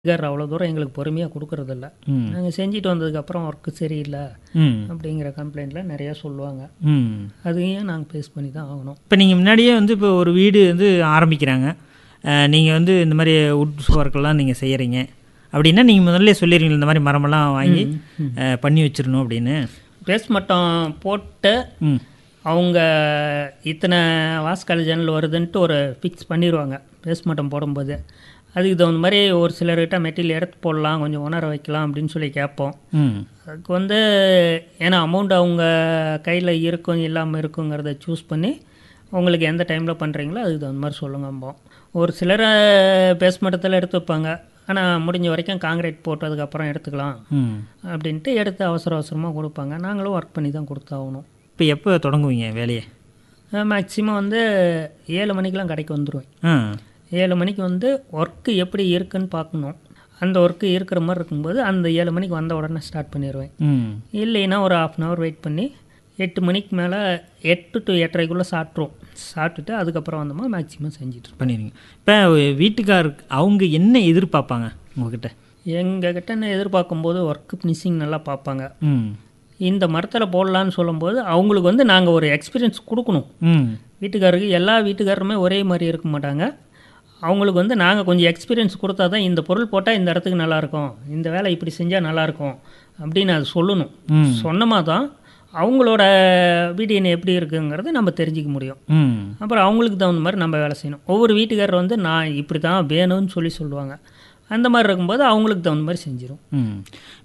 வீட்டுக்காரர் அவ்வளோ தூரம் எங்களுக்கு பொறுமையாக கொடுக்கறதில்ல ம் நாங்கள் செஞ்சுட்டு வந்ததுக்கப்புறம் ஒர்க்கு சரியில்லை ம் அப்படிங்கிற கம்ப்ளைண்ட்டில் நிறையா சொல்லுவாங்க ம் அதையும் நாங்கள் ஃபேஸ் பண்ணி தான் ஆகணும் இப்போ நீங்கள் முன்னாடியே வந்து இப்போ ஒரு வீடு வந்து ஆரம்பிக்கிறாங்க நீங்கள் வந்து இந்த மாதிரி உட் ஒர்க்கெல்லாம் நீங்கள் செய்கிறீங்க அப்படின்னா நீங்கள் முதல்ல சொல்லிடுவீங்க இந்த மாதிரி மரமெல்லாம் வாங்கி அஹ், பண்ணி வச்சிடணும் அப்படின்னு பேஸ் மட்டம் போட்டு ம் அவங்க இத்தனை வாஸ்கால் ஜன்னல் வருதுன்ட்டு ஒரு ஃபிக்ஸ் பண்ணிடுவாங்க பேஸ் மட்டம் போடும்போது அதுக்கு தகுந்த மாதிரி ஒரு சிலர்கிட்ட மெட்டீரியல் எடுத்து போடலாம் கொஞ்சம் உணர வைக்கலாம் அப்படின்னு சொல்லி கேட்போம் ம் அதுக்கு வந்து ஏன்னா அமௌண்ட் அவங்க கையில் இருக்கும் இல்லாமல் இருக்குங்கிறத சூஸ் பண்ணி உங்களுக்கு எந்த டைமில் பண்ணுறீங்களோ அதுக்கு தகுந்த மாதிரி சொல்லுங்கம்போம் ஒரு சிலரை பேஸ் மட்டத்தில் எடுத்து வைப்பாங்க ஆனால் முடிஞ்ச வரைக்கும் காங்கிரீட் போட்டதுக்கப்புறம் எடுத்துக்கலாம் ம் அப்படின்ட்டு எடுத்து அவசர அவசரமாக கொடுப்பாங்க நாங்களும் ஒர்க் பண்ணி தான் கொடுத்தாகணும் இப்போ எப்போ தொடங்குவீங்க வேலையை மேக்ஸிமம் வந்து ஏழு மணிக்கெலாம் கடைக்கு வந்துடுவேன் ஆ ஏழு மணிக்கு வந்து ஒர்க்கு எப்படி இருக்குன்னு பார்க்கணும் அந்த ஒர்க்கு இருக்கிற மாதிரி இருக்கும்போது அந்த ஏழு மணிக்கு வந்த உடனே ஸ்டார்ட் பண்ணிடுவேன் ம் இல்லைன்னா ஒரு ஆஃப் அன் ஹவர் வெயிட் பண்ணி எட்டு மணிக்கு மேலே எட்டு டு எட்டரைக்குள்ளே சாப்பிட்ருவோம் சாப்பிட்டுட்டு அதுக்கப்புறம் வந்தோமா மேக்ஸிமம் செஞ்சுட்டு பண்ணிடுங்க இப்போ வீட்டுக்காருக்கு அவங்க என்ன எதிர்பார்ப்பாங்க உங்ககிட்ட எங்கள் கிட்ட என்ன எதிர்பார்க்கும்போது ஒர்க்கு ஃபினிஷிங் நல்லா பார்ப்பாங்க ம் இந்த மரத்தில் போடலான்னு சொல்லும்போது அவங்களுக்கு வந்து நாங்கள் ஒரு எக்ஸ்பீரியன்ஸ் கொடுக்கணும் ம் வீட்டுக்காரருக்கு எல்லா வீட்டுக்காரருமே ஒரே மாதிரி இருக்க மாட்டாங்க அவங்களுக்கு வந்து நாங்கள் கொஞ்சம் எக்ஸ்பீரியன்ஸ் கொடுத்தா தான் இந்த பொருள் போட்டால் இந்த இடத்துக்கு நல்லாயிருக்கும் இந்த வேலை இப்படி செஞ்சால் நல்லாயிருக்கும் அப்படின்னு அது சொல்லணும் ம் சொன்னமா தான் அவங்களோட வீடியன் எப்படி இருக்குங்கிறத நம்ம தெரிஞ்சுக்க முடியும் ம் அப்புறம் அவங்களுக்கு தகுந்த மாதிரி நம்ம வேலை செய்யணும் ஒவ்வொரு வீட்டுக்காரர் வந்து நான் இப்படி தான் வேணும்னு சொல்லி சொல்லுவாங்க அந்த மாதிரி இருக்கும்போது அவங்களுக்கு தகுந்த மாதிரி செஞ்சிடும் ம்